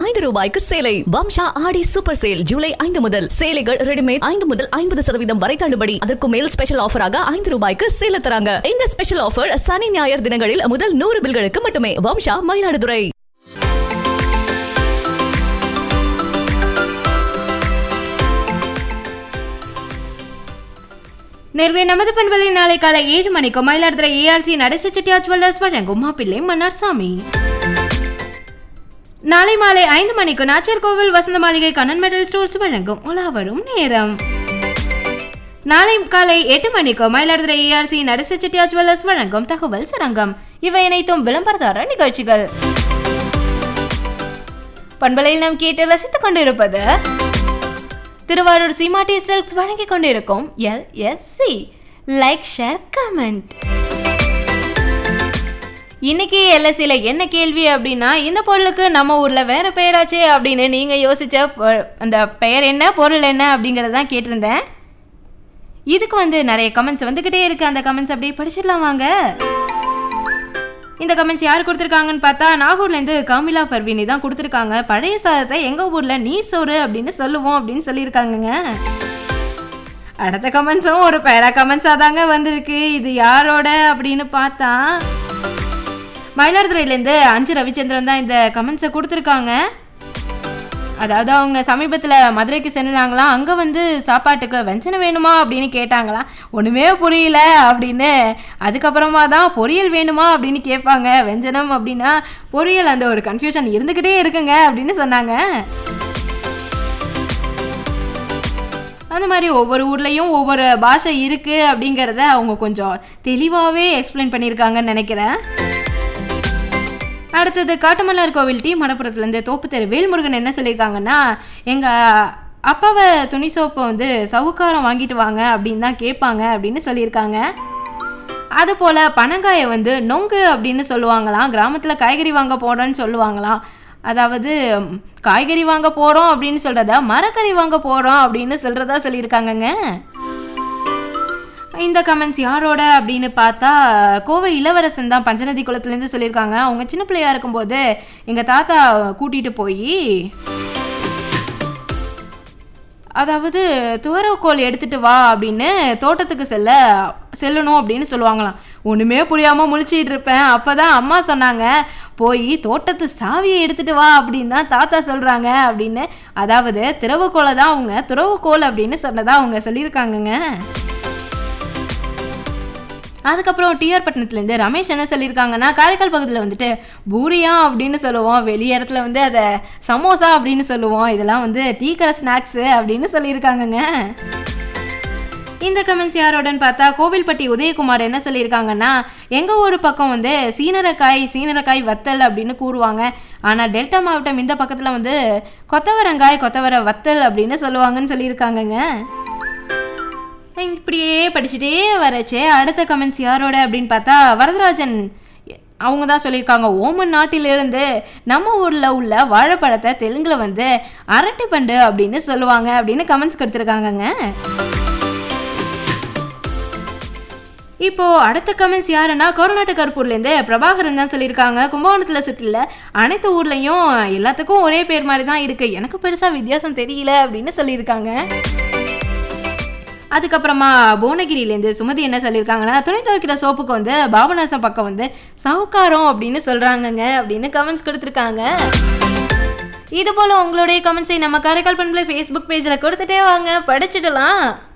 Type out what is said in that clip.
ஐந்து ரூபாய்க்கு சேலை வம்சா ஆடி சூப்பர் சேல் ஜூலை ஐந்து முதல் சேலைகள் ரெடிமேட் ஐந்து முதல் ஐம்பது சதவீதம் வரை தள்ளுபடி அதற்கு மேல் ஸ்பெஷல் ஆஃபராக ஐந்து ரூபாய்க்கு சேல தராங்க இந்த ஸ்பெஷல் ஆஃபர் சனி ஞாயிறு தினங்களில் முதல் நூறு பில்களுக்கு மட்டுமே வம்சா மயிலாடுதுறை நேர்வே நமது பண்பலை நாளை காலை ஏழு மணிக்கு மயிலாடுதுறை ஏஆர்சி நடேச செட்டியார் ஜுவல்லர்ஸ் வழங்கும் மாப்பிள்ளை மன்னார்சாமி நாளை மாலை ஐந்து மணிக்கு நாச்சியார் கோவில் வசந்த மாளிகை கண்ணன் மெடல் ஸ்டோர்ஸ் வழங்கும் உலா வரும் நேரம் நாளை காலை எட்டு மணிக்கு மயிலாடுதுறை ஏஆர்சி நடேச செட்டியார் ஜுவல்லர்ஸ் வழங்கும் தகவல் சுரங்கம் இவை இணைத்தும் விளம்பரதார நிகழ்ச்சிகள் பண்பலையில் நாம் கேட்டு ரசித்துக் கொண்டிருப்பது திருவாரூர் சீமாட்டி சில்க்ஸ் வழங்கிக் கொண்டிருக்கும் L S C like share comment இன்னைக்கு எல்எஸ்சியில் என்ன கேள்வி அப்படின்னா இந்த பொருளுக்கு நம்ம ஊரில் வேற பெயராச்சே அப்படின்னு நீங்கள் யோசிச்ச பொ- அந்த பெயர் என்ன பொருள் என்ன அப்படிங்கிறது தான் கேட்டிருந்தேன் இதுக்கு வந்து நிறைய கமெண்ட்ஸ் வந்துக்கிட்டே இருக்கு அந்த கமெண்ட்ஸ் அப்படியே படிச்சிடலாம் வாங்க இந்த கமெண்ட்ஸ் யார் கொடுத்துருக்காங்கன்னு பார்த்தா நாகூர்லேருந்து காமிலா பர்வீனி தான் கொடுத்துருக்காங்க பழைய சாதத்தை எங்கள் ஊரில் நீர் சோறு அப்படின்னு சொல்லுவோம் அப்படின்னு சொல்லியிருக்காங்கங்க அடுத்த கமெண்ட்ஸும் ஒரு பேரா கமெண்ட்ஸாக தாங்க வந்திருக்கு இது யாரோட அப்படின்னு பார்த்தா மயிலாடுதுறையிலேருந்து அஞ்சு ரவிச்சந்திரன் தான் இந்த கமெண்ட்ஸை கொடுத்துருக்காங்க அதாவது அவங்க சமீபத்தில் மதுரைக்கு சென்றாங்களாம் அங்கே வந்து சாப்பாட்டுக்கு வெஞ்சனம் வேணுமா அப்படின்னு கேட்டாங்களாம் ஒன்றுமே புரியல அப்படின்னு அதுக்கப்புறமா தான் பொரியல் வேணுமா அப்படின்னு கேட்பாங்க வெஞ்சனம் அப்படின்னா பொரியல் அந்த ஒரு கன்ஃபியூஷன் இருந்துக்கிட்டே இருக்குங்க அப்படின்னு சொன்னாங்க அந்த மாதிரி ஒவ்வொரு ஊர்லேயும் ஒவ்வொரு பாஷை இருக்குது அப்படிங்கிறத அவங்க கொஞ்சம் தெளிவாகவே எக்ஸ்பிளைன் பண்ணியிருக்காங்கன்னு நினைக்கிறேன் அடுத்தது காட்டுமன்னார் கோவில் டி மணப்புறத்துலேருந்து தோப்பு தெரு வேல்முருகன் என்ன சொல்லியிருக்காங்கன்னா எங்கள் அப்பாவை துணி சோப்பை வந்து சவுக்காரம் வாங்கிட்டு வாங்க அப்படின்னு தான் கேட்பாங்க அப்படின்னு சொல்லியிருக்காங்க அதுபோல் பனங்காயை வந்து நொங்கு அப்படின்னு சொல்லுவாங்களாம் கிராமத்தில் காய்கறி வாங்க போகிறோன்னு சொல்லுவாங்களாம் அதாவது ம், காய்கறி வாங்க போகிறோம் அப்படின்னு சொல்கிறத மரக்கறி வாங்க போகிறோம் அப்படின்னு சொல்கிறதா சொல்லியிருக்காங்கங்க இந்த கமெண்ட்ஸ் யாரோட அப்படின்னு பார்த்தா கோவை இளவரசன் தான் பஞ்சநதி குளத்துலேருந்து சொல்லியிருக்காங்க அவங்க சின்ன பிள்ளையா இருக்கும்போது எங்கள் தாத்தா கூட்டிகிட்டு போய் அதாவது துவரக்கோல் எடுத்துட்டு வா அப்படின்னு தோட்டத்துக்கு செல்ல செல்லணும் அப்படின்னு சொல்லுவாங்களாம் ஒன்றுமே புரியாமல் முழிச்சிட்டு இருப்பேன் அப்போ தான் அம்மா சொன்னாங்க போய் தோட்டத்து சாவியை எடுத்துட்டு வா அப்படின்னு தான் தாத்தா சொல்கிறாங்க அப்படின்னு அதாவது திறவுகோலை தான் அவங்க துறவுக்கோல் அப்படின்னு சொன்னதா அவங்க சொல்லியிருக்காங்கங்க அதுக்கப்புறம் டிஆர் பட்டணத்துலேருந்து ரமேஷ் என்ன சொல்லியிருக்காங்கன்னா காரைக்கால் பக்கத்தில் வந்துட்டு பூரியா அப்படின்னு சொல்லுவோம் வெளி இடத்துல வந்து அதை சமோசா அப்படின்னு சொல்லுவோம் இதெல்லாம் வந்து டீ கடை ஸ்நாக்ஸு அப்படின்னு சொல்லியிருக்காங்கங்க இந்த கமெண்ட்ஸ் யாரோடன்னு பார்த்தா கோவில்பட்டி உதயகுமார் என்ன சொல்லியிருக்காங்கன்னா எங்கள் ஊர் பக்கம் வந்து சீனரக்காய் சீனரக்காய் வத்தல் அப்படின்னு கூறுவாங்க ஆனால் டெல்டா மாவட்டம் இந்த பக்கத்தில் வந்து கொத்தவரங்காய் கொத்தவர வத்தல் அப்படின்னு சொல்லுவாங்கன்னு சொல்லியிருக்காங்கங்க இப்படியே படிச்சுட்டே வரச்சே அடுத்த கமெண்ட்ஸ் யாரோட அப்படின்னு பார்த்தா வரதராஜன் அவங்க தான் சொல்லியிருக்காங்க ஓமன் நாட்டிலிருந்து நம்ம ஊரில் உள்ள வாழைப்பழத்தை தெலுங்கில் வந்து அரட்டிப்பண்டு அப்படின்னு சொல்லுவாங்க அப்படின்னு கமெண்ட்ஸ் கொடுத்துருக்காங்கங்க இப்போ அடுத்த கமெண்ட்ஸ் யாருன்னா கொரோனாட்டு கருப்பூர்லேருந்து பிரபாகரன் தான் சொல்லியிருக்காங்க கும்பகோணத்தில் சுற்றில அனைத்து ஊர்லேயும் எல்லாத்துக்கும் ஒரே பேர் மாதிரி தான் இருக்குது எனக்கு பெருசாக வித்தியாசம் தெரியல அப்படின்னு சொல்லியிருக்காங்க அதுக்கப்புறமா புவனகிரியிலேருந்து சுமதி என்ன சொல்லியிருக்காங்கன்னா துணி துவைக்கிற சோப்புக்கு வந்து பாபநாசம் பக்கம் வந்து சவுக்காரம் அப்படின்னு சொல்கிறாங்கங்க அப்படின்னு கமெண்ட்ஸ் கொடுத்துருக்காங்க இது போல் உங்களுடைய கமெண்ட்ஸை நம்ம காரைக்கால் பண்பலை ஃபேஸ்புக் பேஜில் கொடுத்துட்டே வாங்க படிச்சிடலாம்